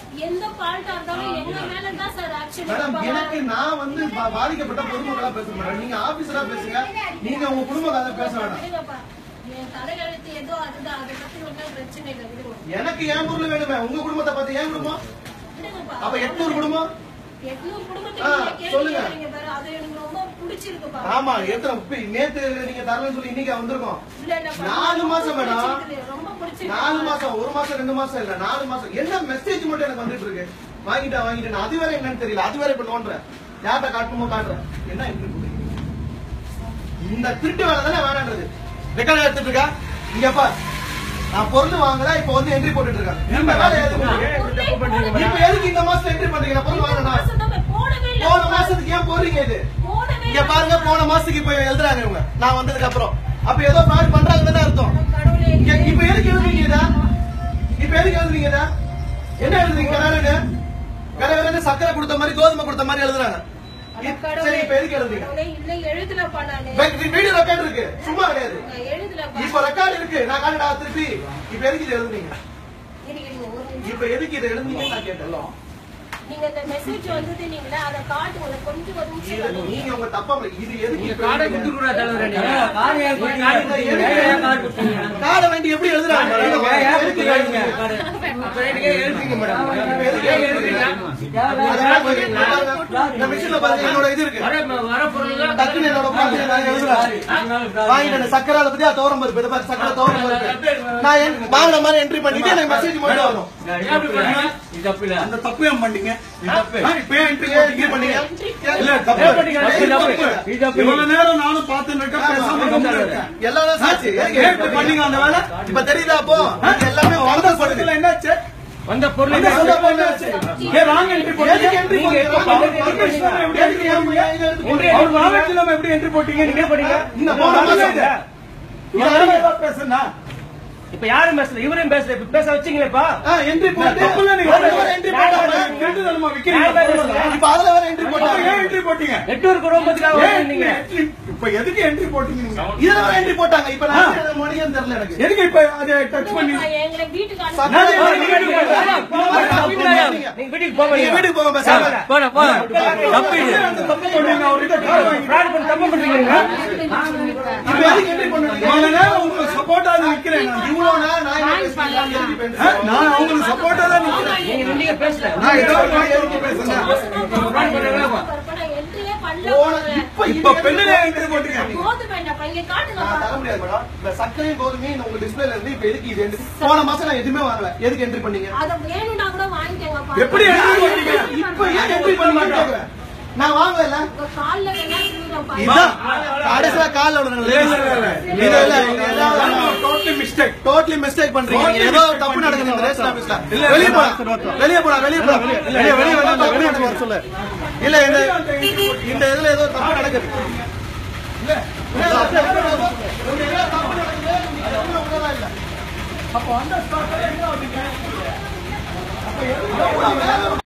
எந்த ஃபால்ட்டா இருந்தாலும் எங்க மேல தான் சார் ஆக்ஷன் மேடம் எனக்கு நான் வந்து பா- பாதிக்கப்பட்ட பொதுமக்களா பேச மாட்டேன் நீங்க ஆபீசரா பேசுங்க நீங்க உங்க குடும்ப கதை பேச வேண்டாம் விடுங்கப்பா என் தலையெழுத்து ஏதோ அதுதான் அதை பத்தி ஒன்றும் பிரச்சனை இல்லை விடுங்க எனக்கு ஏன் பொருள் வேணுமே உங்க குடும்பத்தை பார்த்து ஏன் குடும்பம் விடுங்கப்பா அப்ப எட்நூறு குடும்பம் எட்நூறு குடும்பத்தை ஆ, நீங்க கேள்வி சொல்லுங்க. கேக்குறீங்க பாரு அது எனக்கு ரொம்ப பிடிச்சிருக்குப்பா ஆமா எத்தனை இப்ப நேத்து நீங்க தரலன்னு சொல்லி இன்னைக்கு வந்திருக்கோம் இல்ல இல்லப்பா நாலு மாசம் ரொம்ப மேடம். பிடிச்சிருக்குது, ரொம்ப பிடிச்சிருக்கு நாலு மாசம் ஒரு மாசம் ரெண்டு மாசம் இல்ல நாலு மாசம் என்ன மெசேஜ் மட்டும் எனக்கு வந்துட்டு இருக்கு வாங்கிட்டா வாங்கிட்டேன் அது வேற என்னன்னு தெரியல அது வேற இப்ப நோன்றேன் யார்கிட்ட காட்டணுமோ காட்டுறேன் என்ன இப்படி போகுது? இந்த திருட்டு வேலை தானே வேணான்றது ரெக்கார்ட் எடுத்துட்டு இருக்கா இங்க பார் நான் பொருள் வாங்கல இப்ப வந்து என்ட்ரி போட்டுட்டு இருக்கேன் இந்த வேலை எதுக்கு இப்ப எதுக்கு இந்த மாசம் என்ட்ரி பண்றீங்க நான் பொருள் வாங்கினா போடவே இல்லை போன மாசத்துக்கு ஏன் போறீங்க இது போடவே இங்க பாருங்க போன மாசத்துக்கு இப்ப எழுதுறாங்க இவங்க நான் வந்ததுக்கு அப்புறம் அப்ப ஏதோ ஃப்ராட் பண்றாங்க தானே அர்த்தம் கடவுளே இங்க இப்ப எதுக்கு எழுதுறீங்க இத இப்ப எதுக்கு எழுதுறீங்க இத என்ன எழுதுறீங்க கராருன்னு கராருன்னு சக்கரை கொடுத்த மாதிரி கோதுமை கொடுத்த மாதிரி எழுதுறாங்க சரி இப்ப எதுக்கு எழுதுறீங்க கடவுளே இல்ல எழுதலப்பா நானு வீடியோ ரெக்கார்ட் இருக்கு சும்மா கிடையாது நான் எழுதலப்பா இப்ப ரெக்கார்ட் இருக்கு நான் காட்டுடா திருப்பி இப்ப எதுக்கு இதை எழுதுறீங்க இருங்க, இருங்க, ஒரு நிமிஷம். இப்ப எதுக்கு இதை எழுதுறீங்கன்னு நான் கேட்டேன் நீங்க இந்த மெசேஜ் வந்தது நீங்களா அதை காட்டுங்க கொஞ்சம் ஒரு நிமிஷம் இது பண்ணுங்க. நீங்க உங்க தப்பா இது எதுக்கு இப்ப காடை எழுதுறீங்க? குடுத்து கூட தலைவர் நீங்க. காடு ஏன் போய் காடு கொடுத்தீங்க? ஏன் காடு கொடுத்தீங்க? காடை வேண்டி எப்படி எழுதுறாங்க ஏன் எதுக்கு கொடுத்தீங்க? எழுதுறீங்க? காடு. அப்ப எனக்கு ஏன் எழுதுறீங்க மேடம்? இப்ப எதுக்கு ஏன் எழுதுறீங்க? எழுதுறீங்க? அதெல்லாம் கொஞ்சம் பாருங்க. இந்த மிஷின்ல பாருங்க என்னோட இது இருக்கு வர வர பொருள்லாம் டக்குன்னு என்னோட பாத்து நான் எழுதுறேன் வாங்கிட்டேன் சக்கரை அதை பத்தி அது தோரம் பருப்பு இதை பாரு சக்கரை தோரம் பருப்பு நான் என்- வாங்கின மாதிரி என்ட்ரி பண்ணிட்டு எனக்கு மெசேஜ் மட்டும் வரும் இது தப்பு இல்ல. அந்த தப்பு ஏன் பண்ணீங்க இது தப்பு ஆ, இப்ப ஏன் entry ஏன் போட்டீங்க? entry பண்ணீங்க இல்ல தப்பு ஏன் பண்ணீங்க? இது தப்பு. இது தப்பு. இவ்வளவு நேரம் நானும் பார்த்துன்னு இருக்கேன் பேசாம கம்முனு இருக்கேன் எல்லாரும் சாட்சி எதுக்கு ஏன் entry இப்படி பண்ணீங்க அந்த வேலை இப்ப தெரியுதா அப்போ நீங்க எல்லாமே வந்த வளர்ந்து படத்துல போடுது என்னாச்சு வந்த பொருள் வந்த என்ன? படத்துல என்னாச்சு ஏன் ராங் என்ட்ரி போட்டீங்க எதுக்கு entry நீங்க எப்ப பண்ணீங்க? permission இல்லாம எப்படி entry போட்டீங்க? Entry அவர் knowledge இல்லாம எப்படி entry போட்டீங்க நீங்க பண்ணீங்க இந்த போன மாசம் இது ஏதாவது பேசுனா இப்ப யாரும் பேசல இவரும் பேசல இப்ப பேச வச்சீங்களேப்பா என்ட்ரி போட்டு தப்பு இல்ல நீங்க அதுல வேற entry போட்டாங்க கெடுதலமா யார் பேர் விக்கிறீங்க பேசுறா? இப்ப அதுல வேற entry அப்ப போட்டாங்க ஏன் entry போட்டீங்க எட்டூர் குடும்பத்துக்காக ஏன் வந்தீங்க entry? இப்ப எதுக்கு என்ட்ரி போட்டீங்க நீங்க இதுல வேற entry போட்டாங்க இப்ப நான் என்ன மொழியும் தெரியல எனக்கு எதுக்கு இப்ப அதை டச் பண்ணி விடுங்கப்பா, எங்களை வீட்டுக்கு சக்கரை அனுப்புங்க. தோரம் நீங்க வீட்டுக்கு போங்க. நீங்க நீங்க வீட்டுக்கு போங்க நீங்க வீட்டுக்கு போங்க பேசாம போன போன தப்பு இது அந்த தப்பு பண்ணீங்க அவர்கிட்ட கார் வாங்கி ஃப்ராட் பண்ணி தப்பு பண்றீங்க இப்ப எதுக்கு entry பண்ணுவீங்க இவ்வளவு நேரம் உங்களுக்கு சப்போர்ட்டா நிக்கிறேன் நான். இவ்வளவு நேரம் நான் என்ன பேசுறேன் எதுக்கு இப்ப entry ஆ, நான் உங்களுக்கு சப்போர்ட்டா தான் நிக்கிறேன் நீங்க நீங்க பேசல நான் ஏதோ ஒரு வாய் எடுத்து பேசுறேன் ஃப்ராட் பண்றீங்களா பரப்படா, entry-யே பண்ணல போன பாருங்க. இப்ப இப்ப பெண்ணிலே என்ட்ரி போட்டீங்க போதும் வேண்டாம்ப்பா, இங்க நான் காட்டுங்கப்பா. தர முடியாது மேடம் இந்த சர்க்கரையும் கோதுமையும் உங்க டிஸ்பிளேல இருந்து இப்ப எதுக்கு இது entry? போன மாசம் நான் எதுவுமே வாங்கல எதுக்கு என்ட்ரி பண்ணீங்க அதை வேணும்னா கூட வாங்கிக்கோங்கப்பா. எப்படி entry பண்ணீங்க? இப்ப ஏன் என்ட்ரி பண்ணீங்கன்னு கேக்குறேன். நான் வாங்கல உங்க கால்ல வேணா விழுறோம்ப்பா. இதான் கடைசியா கால்ல விடுங்க இல்ல, இல்ல, இல்ல. இல்ல இல்ல இல்ல எல்லாம் டோட்டலி மிஸ்டேக் டோட்டலி மிஸ்டேக் பண்றீங்க நீங்க. ஏதோ ஒரு தப்பு நடக்குது இந்த ரேஷன் ஆபீஸ்ல இல்ல, வெளிய இல்ல. போடா வெளிய போடா வெளிய போடா வெளிய வெளிய வெளிய வெளிய வர சொல்லு இல்ல இந்த இந்த இதுல ஏதோ தப்பு நடக்குது இல்ல இல்ல, தப்பு நடக்குது. உங்க இதுல தப்பு நடக்குது. நீங்க எதுவுமே உண்மைதான் இல்ல. அப்போ அந்த ஸ்டாக் எங்க வந்தீங்க எவ்வளவு வேலை